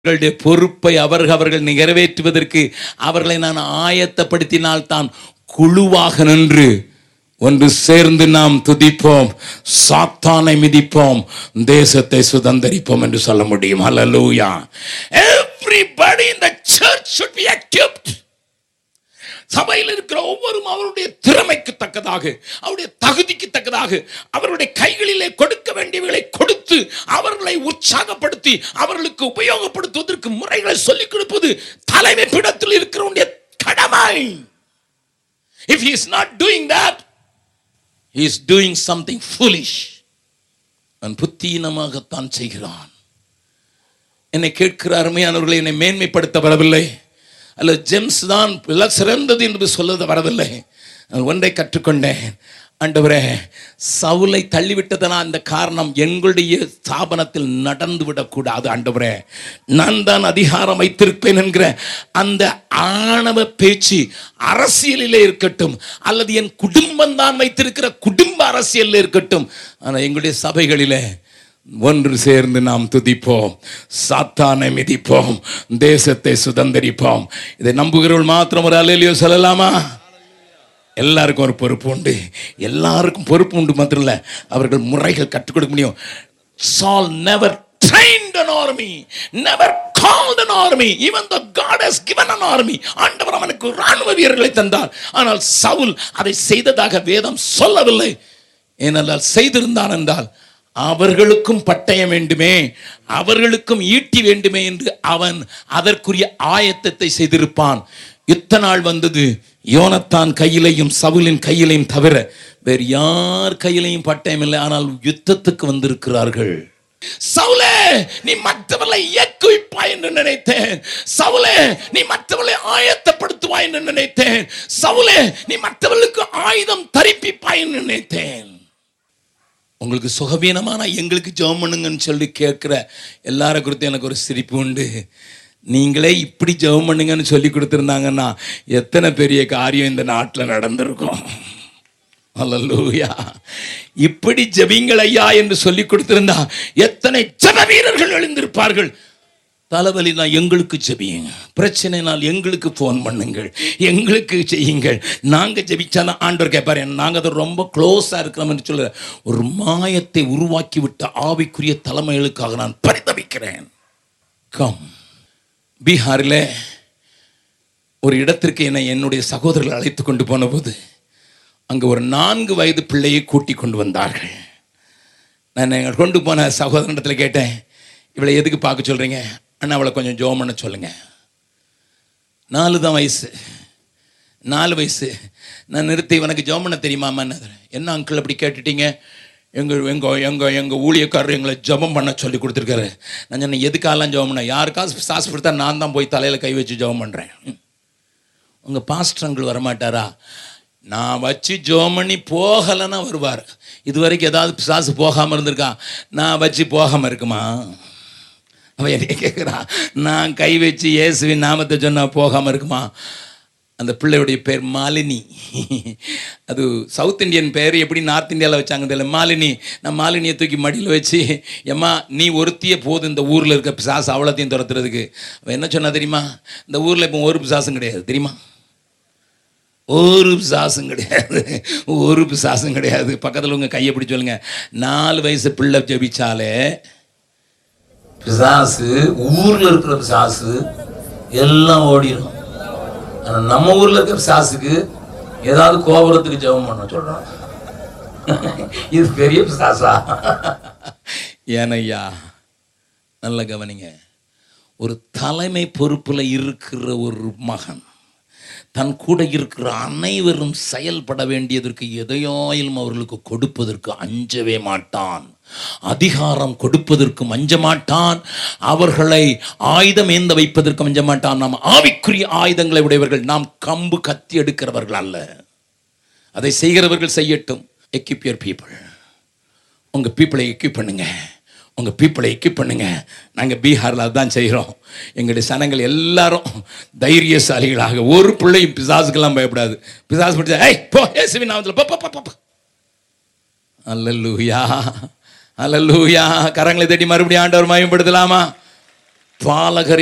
அவர்களுடைய பொறுப்பை அவர்கள் அவர்கள் நிறைவேற்றுவதற்கு அவர்களை நான் ஆயத்தப்படுத்தினால் தான் குழுவாக நின்று ஒன்று சேர்ந்து நாம் துதிப்போம் சாத்தானை மிதிப்போம் தேசத்தை சுதந்தரிப்போம் என்று சொல்ல முடியும் ஹalleluya everybody in the church should be equipped சபையில் இருக்கிற ஒவ்வொரும் அவருடைய திறமைக்கு தக்கதாக அவருடைய தகுதிக்கு தக்கதாக அவருடைய கைகளிலே கொடுக்க வேண்டியவைகளை கொடுத்து அவர்களை உற்சாகப்படுத்தி அவர்களுக்கு உபயோகப்படுத்துவதற்கு முறைகளை சொல்லிக் கொடுப்பது தலைமை பீடத்தில் இருக்கிறவனுடைய கடமை if he is not doing that he is doing something foolish அவன் புத்தீனமாகத்தான் செய்கிறான் என்னை கேட்கிற அருமையானவர்களை என்னை மேன்மைப்படுத்த வரவில்லை அல்ல ஜெம்ஸ் தான் வில சிறந்தது என்று சொல்ல வரவில்லை நான் ஒன்றை கற்றுக்கொண்டேன் ஆண்டவரே சவுலை தள்ளிவிட்டதனா அந்த காரணம் எங்களுடைய ஸ்தாபனத்தில் நடந்து விடக்கூடாது ஆண்டவரே நான் தான் அதிகாரம் வைத்திருப்பேன் என்கிற அந்த ஆணவ பேச்சு அரசியலிலே இருக்கட்டும் அல்லது என் குடும்பம் தான் வைத்திருக்கிற குடும்ப அரசியலில் இருக்கட்டும் ஆனால் எங்களுடைய சபைகளிலே ஒன்று சேர்ந்து நாம் துதிப்போம் சாத்தானை மிதிப்போம் தேசத்தை சுதந்தரிப்போம் இதை நம்புகிறவர்கள் மாத்திரம் ஒரு அலையிலையோ சொல்லலாமா எல்லாருக்கும் ஒரு பொறுப்பு உண்டு எல்லாருக்கும் பொறுப்பு உண்டு மாத்திரம் இல்ல அவர்கள் முறைகள் கற்றுக் கொடுக்க முடியும் shall never trained an army never called an army even though god has given an army ஆண்டவர் அவனுக்கு ராணுவ வீரர்களை தந்தார் ஆனால் சவுல் அதை செய்ததாக வேதம் சொல்லவில்லை ஏனென்றால் செய்திருந்தான் என்றால் அவர்களுக்கும் பட்டயம் வேண்டுமே அவர்களுக்கும் ஈட்டி வேண்டுமே என்று அவன் அதற்குரிய ஆயத்தத்தை செய்திருப்பான் யுத்த நாள் வந்தது யோனத்தான் கையிலையும் சவுலின் கையிலையும் தவிர வேறு யார் கையிலையும் பட்டயம் இல்லை ஆனால் யுத்தத்துக்கு வந்திருக்கிறார்கள் சவுலே நீ மற்றவர்களை இயக்குவிப்பாய் என்று நினைத்தேன் சவுலே நீ மற்றவர்களை ஆயத்தப்படுத்துவாய் என்று நினைத்தேன் சவுலே நீ மற்றவர்களுக்கு ஆயுதம் தரிப்பிப்பாய் என்று நினைத்தேன் உங்களுக்கு சுகவீனமானா எங்களுக்கு ஜெபம் பண்ணுங்கன்னு சொல்லி கேட்குற எல்லாரை குறித்து எனக்கு ஒரு சிரிப்பு உண்டு நீங்களே இப்படி ஜெபம் பண்ணுங்கன்னு சொல்லி கொடுத்துருந்தாங்கன்னா எத்தனை பெரிய காரியம் இந்த நாட்டில் நடந்திருக்கும் அல்லூயா இப்படி ஜெபிங்கள் ஐயா என்று சொல்லி கொடுத்திருந்தா எத்தனை ஜெப வீரர்கள் எழுந்திருப்பார்கள் தலைவலினா எங்களுக்கு ஜெபியுங்க பிரச்சனைனால் எங்களுக்கு ஃபோன் பண்ணுங்கள் எங்களுக்கு செய்யுங்கள் நாங்கள் ஜெபிச்சாதான் ஆண்டவர் கேட்பாரு நாங்கள் அதை ரொம்ப க்ளோஸாக இருக்கிறோம்னு சொல்ல ஒரு மாயத்தை உருவாக்கி விட்ட ஆவிக்குரிய தலைமைகளுக்காக நான் பரிதவிக்கிறேன் கம் பீகாரில் ஒரு இடத்திற்கு என்னை என்னுடைய சகோதரர்கள் அழைத்து கொண்டு போன போது அங்கே ஒரு நான்கு வயது பிள்ளையை கூட்டி கொண்டு வந்தார்கள் நான் எங்கள் கொண்டு போன சகோதரனிடத்தில் கேட்டேன் இவளை எதுக்கு பார்க்க சொல்கிறீங்க அண்ணா அவளை கொஞ்சம் ஜோம் பண்ண சொல்லுங்க நாலு தான் வயசு நாலு வயசு நான் நிறுத்தி உனக்கு ஜோம் பண்ண தெரியுமாம்மா என்ன அங்கிள் அப்படி கேட்டுட்டீங்க எங்கள் எங்கள் எங்கள் எங்கள் ஊழியக்காரர் எங்களை ஜெபம் பண்ண சொல்லி கொடுத்துருக்காரு நான் சொன்னேன் எதுக்காலாம் ஜெபம் பண்ண யாருக்காவது சாசு கொடுத்தா நான் தான் போய் தலையில் கை வச்சு ஜெபம் பண்ணுறேன் உங்கள் பாஸ்டர் அங்கிள் வரமாட்டாரா நான் வச்சு ஜோம் பண்ணி போகலைன்னா வருவார் இது வரைக்கும் ஏதாவது பிசாசு போகாமல் இருந்திருக்கான் நான் வச்சு போகாமல் இருக்குமா அவன் என்னைய கேட்குறான் நான் கை வச்சு இயேசுவின் நாமத்தை சொன்னால் போகாமல் இருக்குமா அந்த பிள்ளையுடைய பேர் மாலினி அது சவுத் இந்தியன் பேர் எப்படி நார்த் இந்தியாவில் வச்சாங்க தெரியல மாலினி நான் மாலினியை தூக்கி மடியில் வச்சு எம்மா நீ ஒருத்திய போது இந்த ஊரில் இருக்க பிசாசு அவ்வளோத்தையும் துரத்துறதுக்கு அவன் என்ன சொன்னா தெரியுமா இந்த ஊரில் இப்போ ஒரு பிசாசும் கிடையாது தெரியுமா ஒரு பிசாசும் கிடையாது ஒரு பிசாசும் கிடையாது பக்கத்தில் உங்கள் கையை பிடிச்சி சொல்லுங்க நாலு வயசு பிள்ளை ஜெபிச்சாலே பிசாசு ஊரில் இருக்கிற பிசாசு எல்லாம் ஓடிடும் ஆனால் நம்ம ஊரில் இருக்கிற பிசாசுக்கு ஏதாவது கோபுரத்துக்கு ஜெபம் பண்ண சொல்கிறான் இது பெரிய பிசாசா ஏனையா நல்ல கவனிங்க ஒரு தலைமை பொறுப்பில் இருக்கிற ஒரு மகன் தன் கூட இருக்கிற அனைவரும் செயல்பட வேண்டியதற்கு எதையாயிலும் அவர்களுக்கு கொடுப்பதற்கு அஞ்சவே மாட்டான் அதிகாரம் கொடுப்பதற்கும் அஞ்ச மாட்டான் அவர்களை ஆயுதம் ஏந்த வைப்பதற்கும் அஞ்ச மாட்டான் நாம் ஆவிக்குரிய ஆயுதங்களை உடையவர்கள் நாம் கம்பு கத்தி எடுக்கிறவர்கள் அல்ல அதை செய்கிறவர்கள் செய்யட்டும் எக்யூப் யுவர் பீப்புள் உங்கள் பீப்புளை எக்யூப் பண்ணுங்க உங்கள் பீப்புளை எக்யூப் பண்ணுங்க நாங்கள் பீகாரில் அதுதான் செய்கிறோம் எங்களுடைய சனங்கள் எல்லாரும் தைரியசாலிகளாக ஒரு பிள்ளையும் பிசாசுக்கெல்லாம் பயப்படாது பிசாசு பிடிச்சா ஏய் போ ஏசுவி நாமத்தில் போ போ போ, போ போ அல்லல்லூயா அல்லல்லூயா கரங்களை தட்டி மறுபடியும் ஆண்டவர் மயம்படுத்தலாமா பாலகரை